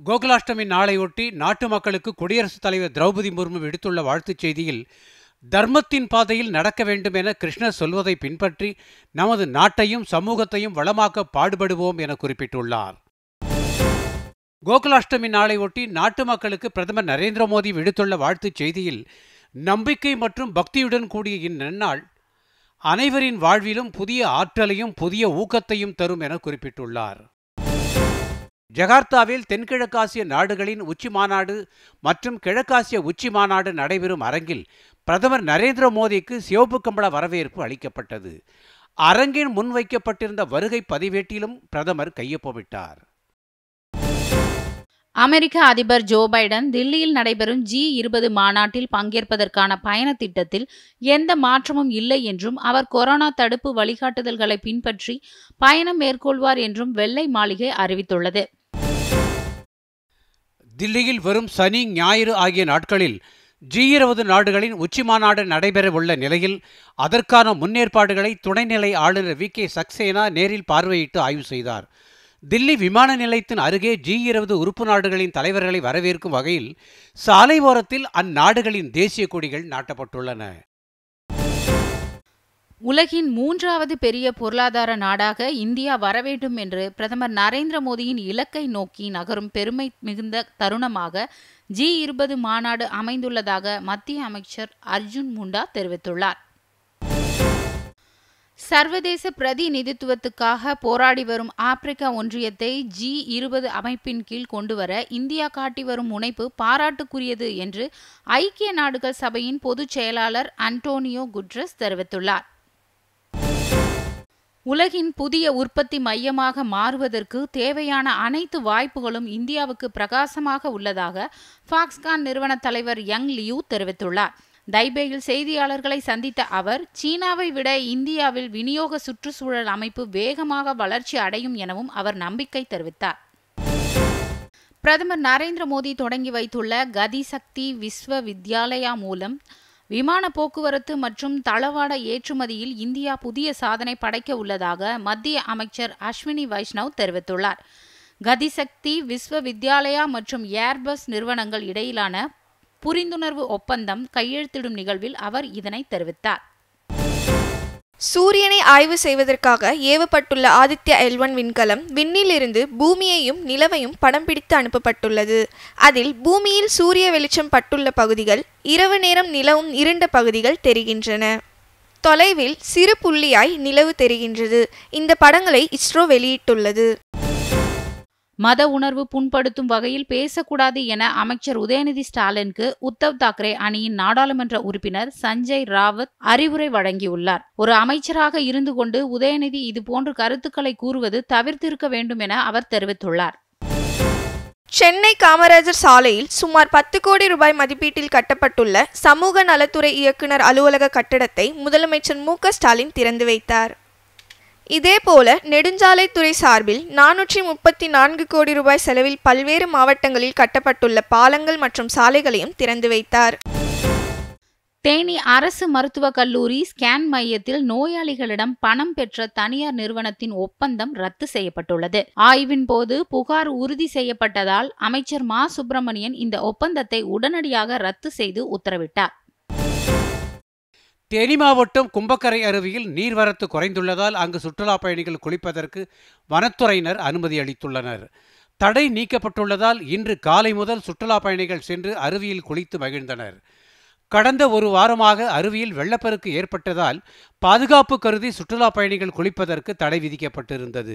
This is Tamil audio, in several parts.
கோகுலாஷ்டமி நாளையொட்டி நாட்டு மக்களுக்கு குடியரசுத் தலைவர் திரௌபதி முர்மு விடுத்துள்ள வாழ்த்துச் செய்தியில் தர்மத்தின் பாதையில் நடக்க வேண்டும் என கிருஷ்ணர் சொல்வதை பின்பற்றி நமது நாட்டையும் சமூகத்தையும் வளமாக்க பாடுபடுவோம் என குறிப்பிட்டுள்ளார் கோகுலாஷ்டமி நாளையொட்டி நாட்டு மக்களுக்கு பிரதமர் நரேந்திர மோடி விடுத்துள்ள வாழ்த்துச் செய்தியில் நம்பிக்கை மற்றும் பக்தியுடன் கூடிய இந்நன்னாள் அனைவரின் வாழ்விலும் புதிய ஆற்றலையும் புதிய ஊக்கத்தையும் தரும் என குறிப்பிட்டுள்ளார் ஜகார்த்தாவில் தென்கிழக்காசிய நாடுகளின் உச்சி மாநாடு மற்றும் கிழக்காசிய உச்சி மாநாடு நடைபெறும் அரங்கில் பிரதமர் நரேந்திர மோடிக்கு சிவப்பு கம்பள வரவேற்பு அளிக்கப்பட்டது அரங்கின் முன்வைக்கப்பட்டிருந்த வருகை பதிவேட்டிலும் பிரதமர் கையொப்பமிட்டார் அமெரிக்க அதிபர் ஜோ பைடன் தில்லியில் நடைபெறும் ஜி இருபது மாநாட்டில் பங்கேற்பதற்கான பயண திட்டத்தில் எந்த மாற்றமும் இல்லை என்றும் அவர் கொரோனா தடுப்பு வழிகாட்டுதல்களை பின்பற்றி பயணம் மேற்கொள்வார் என்றும் வெள்ளை மாளிகை அறிவித்துள்ளது தில்லியில் வரும் சனி ஞாயிறு ஆகிய நாட்களில் ஜி இருபது நாடுகளின் உச்சி மாநாடு நடைபெறவுள்ள நிலையில் அதற்கான முன்னேற்பாடுகளை துணைநிலை ஆளுநர் வி கே சக்சேனா நேரில் பார்வையிட்டு ஆய்வு செய்தார் தில்லி விமான நிலையத்தின் அருகே ஜி இருபது உறுப்பு நாடுகளின் தலைவர்களை வரவேற்கும் வகையில் சாலை ஓரத்தில் அந்நாடுகளின் தேசிய கொடிகள் நாட்டப்பட்டுள்ளன உலகின் மூன்றாவது பெரிய பொருளாதார நாடாக இந்தியா வரவேண்டும் என்று பிரதமர் நரேந்திர மோடியின் இலக்கை நோக்கி நகரும் பெருமை மிகுந்த தருணமாக ஜி இருபது மாநாடு அமைந்துள்ளதாக மத்திய அமைச்சர் அர்ஜுன் முண்டா தெரிவித்துள்ளார் சர்வதேச பிரதிநிதித்துவத்துக்காக போராடி வரும் ஆப்பிரிக்கா ஒன்றியத்தை ஜி இருபது அமைப்பின் கீழ் கொண்டுவர இந்தியா காட்டி வரும் முனைப்பு பாராட்டுக்குரியது என்று ஐக்கிய நாடுகள் சபையின் பொதுச் செயலாளர் அன்டோனியோ குட்ரஸ் தெரிவித்துள்ளார் உலகின் புதிய உற்பத்தி மையமாக மாறுவதற்கு தேவையான அனைத்து வாய்ப்புகளும் இந்தியாவுக்கு பிரகாசமாக உள்ளதாக ஃபாக்ஸ்கான் நிறுவன தலைவர் யங் லியூ தெரிவித்துள்ளார் தைபேயில் செய்தியாளர்களை சந்தித்த அவர் சீனாவை விட இந்தியாவில் விநியோக சுற்றுச்சூழல் அமைப்பு வேகமாக வளர்ச்சி அடையும் எனவும் அவர் நம்பிக்கை தெரிவித்தார் பிரதமர் நரேந்திர மோடி தொடங்கி வைத்துள்ள கதி சக்தி விஸ்வ வித்யாலயா மூலம் விமான போக்குவரத்து மற்றும் தளவாட ஏற்றுமதியில் இந்தியா புதிய சாதனை படைக்க உள்ளதாக மத்திய அமைச்சர் அஸ்வினி வைஷ்ணவ் தெரிவித்துள்ளார் கதிசக்தி விஸ்வ வித்யாலயா மற்றும் ஏர்பஸ் நிறுவனங்கள் இடையிலான புரிந்துணர்வு ஒப்பந்தம் கையெழுத்திடும் நிகழ்வில் அவர் இதனை தெரிவித்தார் சூரியனை ஆய்வு செய்வதற்காக ஏவப்பட்டுள்ள ஆதித்யா எல்வன் விண்கலம் விண்ணிலிருந்து பூமியையும் நிலவையும் படம் பிடித்து அனுப்பப்பட்டுள்ளது அதில் பூமியில் சூரிய வெளிச்சம் பட்டுள்ள பகுதிகள் இரவு நேரம் நிலவும் இருண்ட பகுதிகள் தெரிகின்றன தொலைவில் சிறு புள்ளியாய் நிலவு தெரிகின்றது இந்த படங்களை இஸ்ரோ வெளியிட்டுள்ளது மத உணர்வு புண்படுத்தும் வகையில் பேசக்கூடாது என அமைச்சர் உதயநிதி ஸ்டாலினுக்கு உத்தவ் தாக்கரே அணியின் நாடாளுமன்ற உறுப்பினர் சஞ்சய் ராவத் அறிவுரை வழங்கியுள்ளார் ஒரு அமைச்சராக இருந்து கொண்டு உதயநிதி இதுபோன்ற கருத்துக்களை கூறுவது தவிர்த்திருக்க வேண்டும் என அவர் தெரிவித்துள்ளார் சென்னை காமராஜர் சாலையில் சுமார் பத்து கோடி ரூபாய் மதிப்பீட்டில் கட்டப்பட்டுள்ள சமூக நலத்துறை இயக்குனர் அலுவலக கட்டடத்தை முதலமைச்சர் மு ஸ்டாலின் திறந்து வைத்தார் இதேபோல நெடுஞ்சாலைத்துறை சார்பில் நானூற்றி முப்பத்தி நான்கு கோடி ரூபாய் செலவில் பல்வேறு மாவட்டங்களில் கட்டப்பட்டுள்ள பாலங்கள் மற்றும் சாலைகளையும் திறந்து வைத்தார் தேனி அரசு மருத்துவக் கல்லூரி ஸ்கேன் மையத்தில் நோயாளிகளிடம் பணம் பெற்ற தனியார் நிறுவனத்தின் ஒப்பந்தம் ரத்து செய்யப்பட்டுள்ளது ஆய்வின் போது புகார் உறுதி செய்யப்பட்டதால் அமைச்சர் மா சுப்பிரமணியன் இந்த ஒப்பந்தத்தை உடனடியாக ரத்து செய்து உத்தரவிட்டார் தேனி மாவட்டம் கும்பக்கரை அருவியில் நீர்வரத்து குறைந்துள்ளதால் அங்கு சுற்றுலா பயணிகள் குளிப்பதற்கு வனத்துறையினர் அனுமதி அளித்துள்ளனர் தடை நீக்கப்பட்டுள்ளதால் இன்று காலை முதல் சுற்றுலா பயணிகள் சென்று அருவியில் குளித்து மகிழ்ந்தனர் கடந்த ஒரு வாரமாக அருவியில் வெள்ளப்பெருக்கு ஏற்பட்டதால் பாதுகாப்பு கருதி சுற்றுலா பயணிகள் குளிப்பதற்கு தடை விதிக்கப்பட்டிருந்தது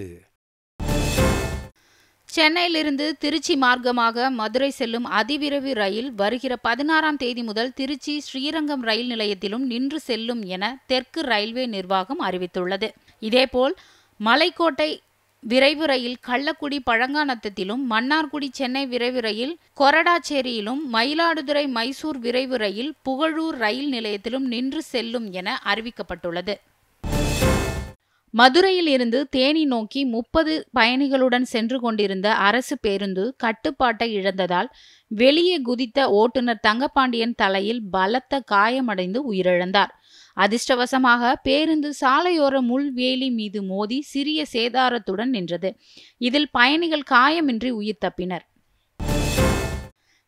சென்னையிலிருந்து திருச்சி மார்க்கமாக மதுரை செல்லும் அதிவிரைவு ரயில் வருகிற பதினாறாம் தேதி முதல் திருச்சி ஸ்ரீரங்கம் ரயில் நிலையத்திலும் நின்று செல்லும் என தெற்கு ரயில்வே நிர்வாகம் அறிவித்துள்ளது இதேபோல் மலைக்கோட்டை விரைவு ரயில் கள்ளக்குடி பழங்காநத்தத்திலும் மன்னார்குடி சென்னை விரைவு ரயில் கொரடாச்சேரியிலும் மயிலாடுதுறை மைசூர் விரைவு ரயில் புகழூர் ரயில் நிலையத்திலும் நின்று செல்லும் என அறிவிக்கப்பட்டுள்ளது மதுரையில் இருந்து தேனி நோக்கி முப்பது பயணிகளுடன் சென்று கொண்டிருந்த அரசு பேருந்து கட்டுப்பாட்டை இழந்ததால் வெளியே குதித்த ஓட்டுநர் தங்கப்பாண்டியன் தலையில் பலத்த காயமடைந்து உயிரிழந்தார் அதிர்ஷ்டவசமாக பேருந்து சாலையோர முள்வேலி மீது மோதி சிறிய சேதாரத்துடன் நின்றது இதில் பயணிகள் காயமின்றி உயிர் தப்பினர்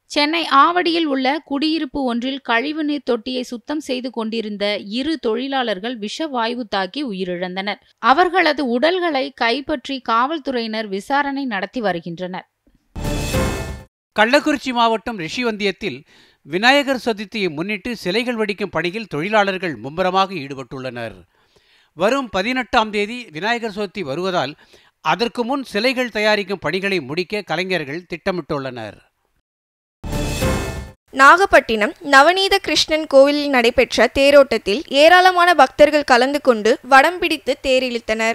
சென்னை ஆவடியில் உள்ள குடியிருப்பு ஒன்றில் கழிவுநீர் தொட்டியை சுத்தம் செய்து கொண்டிருந்த இரு தொழிலாளர்கள் விஷவாயு தாக்கி உயிரிழந்தனர் அவர்களது உடல்களை கைப்பற்றி காவல்துறையினர் விசாரணை நடத்தி வருகின்றனர் கள்ளக்குறிச்சி மாவட்டம் ரிஷிவந்தியத்தில் விநாயகர் சதுர்த்தியை முன்னிட்டு சிலைகள் வடிக்கும் பணியில் தொழிலாளர்கள் மும்முரமாக ஈடுபட்டுள்ளனர் வரும் பதினெட்டாம் தேதி விநாயகர் சதுர்த்தி வருவதால் அதற்கு முன் சிலைகள் தயாரிக்கும் பணிகளை முடிக்க கலைஞர்கள் திட்டமிட்டுள்ளனர் நாகப்பட்டினம் நவநீத கிருஷ்ணன் கோவிலில் நடைபெற்ற தேரோட்டத்தில் ஏராளமான பக்தர்கள் கலந்து கொண்டு வடம் பிடித்து தேரிழுத்தனர்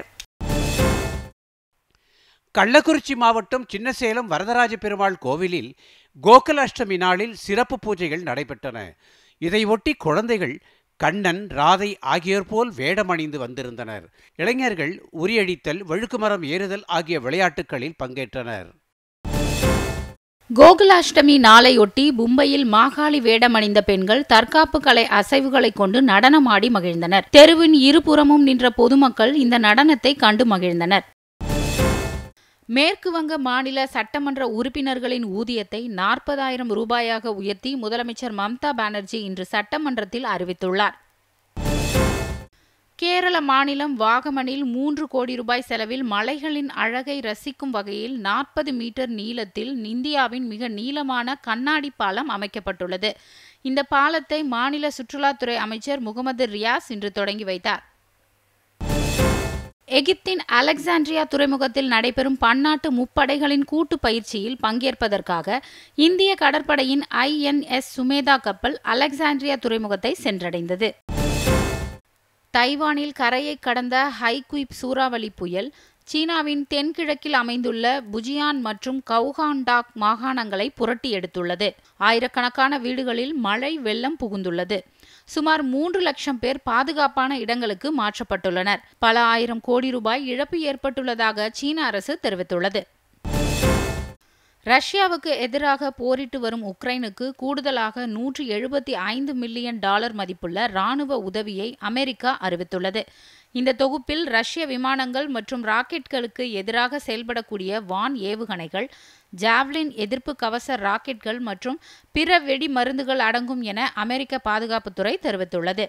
கள்ளக்குறிச்சி மாவட்டம் சின்னசேலம் வரதராஜ பெருமாள் கோவிலில் கோகுல அஷ்டமி நாளில் சிறப்பு பூஜைகள் நடைபெற்றன இதையொட்டி குழந்தைகள் கண்ணன் ராதை ஆகியோர் போல் வேடமணிந்து வந்திருந்தனர் இளைஞர்கள் உரியடித்தல் வழுக்குமரம் ஏறுதல் ஆகிய விளையாட்டுகளில் பங்கேற்றனர் கோகுலாஷ்டமி நாளையொட்டி மும்பையில் மாகாளி வேடமணிந்த பெண்கள் தற்காப்பு கலை அசைவுகளை கொண்டு நடனமாடி மகிழ்ந்தனர் தெருவின் இருபுறமும் நின்ற பொதுமக்கள் இந்த நடனத்தை கண்டு மகிழ்ந்தனர் மேற்கு வங்க மாநில சட்டமன்ற உறுப்பினர்களின் ஊதியத்தை நாற்பதாயிரம் ரூபாயாக உயர்த்தி முதலமைச்சர் மம்தா பானர்ஜி இன்று சட்டமன்றத்தில் அறிவித்துள்ளார் கேரள மாநிலம் வாகமனில் மூன்று கோடி ரூபாய் செலவில் மலைகளின் அழகை ரசிக்கும் வகையில் நாற்பது மீட்டர் நீளத்தில் இந்தியாவின் மிக நீளமான கண்ணாடி பாலம் அமைக்கப்பட்டுள்ளது இந்த பாலத்தை மாநில சுற்றுலாத்துறை அமைச்சர் முகமது ரியாஸ் இன்று தொடங்கி வைத்தார் எகிப்தின் அலெக்சாண்ட்ரியா துறைமுகத்தில் நடைபெறும் பன்னாட்டு முப்படைகளின் கூட்டு பயிற்சியில் பங்கேற்பதற்காக இந்திய கடற்படையின் ஐஎன்எஸ் சுமேதா கப்பல் அலெக்சாண்ட்ரியா துறைமுகத்தை சென்றடைந்தது தைவானில் கரையை கடந்த ஹைகுயிப் சூறாவளி புயல் சீனாவின் தென்கிழக்கில் அமைந்துள்ள புஜியான் மற்றும் கவுகான்டாக் மாகாணங்களை புரட்டி எடுத்துள்ளது ஆயிரக்கணக்கான வீடுகளில் மழை வெள்ளம் புகுந்துள்ளது சுமார் மூன்று லட்சம் பேர் பாதுகாப்பான இடங்களுக்கு மாற்றப்பட்டுள்ளனர் பல ஆயிரம் கோடி ரூபாய் இழப்பு ஏற்பட்டுள்ளதாக சீன அரசு தெரிவித்துள்ளது ரஷ்யாவுக்கு எதிராக போரிட்டு வரும் உக்ரைனுக்கு கூடுதலாக நூற்றி எழுபத்தி ஐந்து மில்லியன் டாலர் மதிப்புள்ள ராணுவ உதவியை அமெரிக்கா அறிவித்துள்ளது இந்த தொகுப்பில் ரஷ்ய விமானங்கள் மற்றும் ராக்கெட்களுக்கு எதிராக செயல்படக்கூடிய வான் ஏவுகணைகள் ஜாவ்லின் எதிர்ப்பு கவச ராக்கெட்கள் மற்றும் பிற வெடி மருந்துகள் அடங்கும் என அமெரிக்க பாதுகாப்புத்துறை தெரிவித்துள்ளது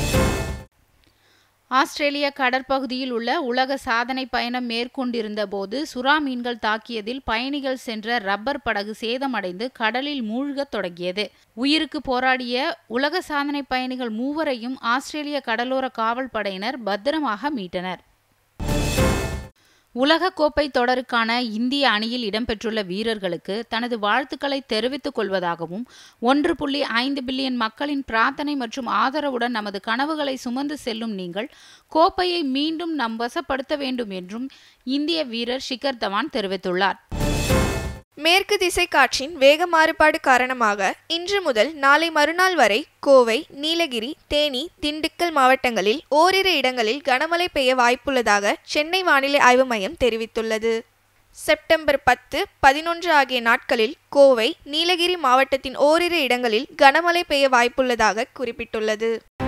ஆஸ்திரேலிய கடற்பகுதியில் உள்ள உலக சாதனை பயணம் மேற்கொண்டிருந்த போது சுறா மீன்கள் தாக்கியதில் பயணிகள் சென்ற ரப்பர் படகு சேதமடைந்து கடலில் மூழ்கத் தொடங்கியது உயிருக்கு போராடிய உலக சாதனை பயணிகள் மூவரையும் ஆஸ்திரேலிய கடலோர காவல் படையினர் பத்திரமாக மீட்டனர் உலகக்கோப்பை தொடருக்கான இந்திய அணியில் இடம்பெற்றுள்ள வீரர்களுக்கு தனது வாழ்த்துக்களை தெரிவித்துக் கொள்வதாகவும் ஒன்று புள்ளி ஐந்து பில்லியன் மக்களின் பிரார்த்தனை மற்றும் ஆதரவுடன் நமது கனவுகளை சுமந்து செல்லும் நீங்கள் கோப்பையை மீண்டும் நம் வசப்படுத்த வேண்டும் என்றும் இந்திய வீரர் ஷிகர் தவான் தெரிவித்துள்ளார் மேற்கு திசை காற்றின் வேக மாறுபாடு காரணமாக இன்று முதல் நாளை மறுநாள் வரை கோவை நீலகிரி தேனி திண்டுக்கல் மாவட்டங்களில் ஓரிரு இடங்களில் கனமழை பெய்ய வாய்ப்புள்ளதாக சென்னை வானிலை ஆய்வு மையம் தெரிவித்துள்ளது செப்டம்பர் பத்து பதினொன்று ஆகிய நாட்களில் கோவை நீலகிரி மாவட்டத்தின் ஓரிரு இடங்களில் கனமழை பெய்ய வாய்ப்புள்ளதாக குறிப்பிட்டுள்ளது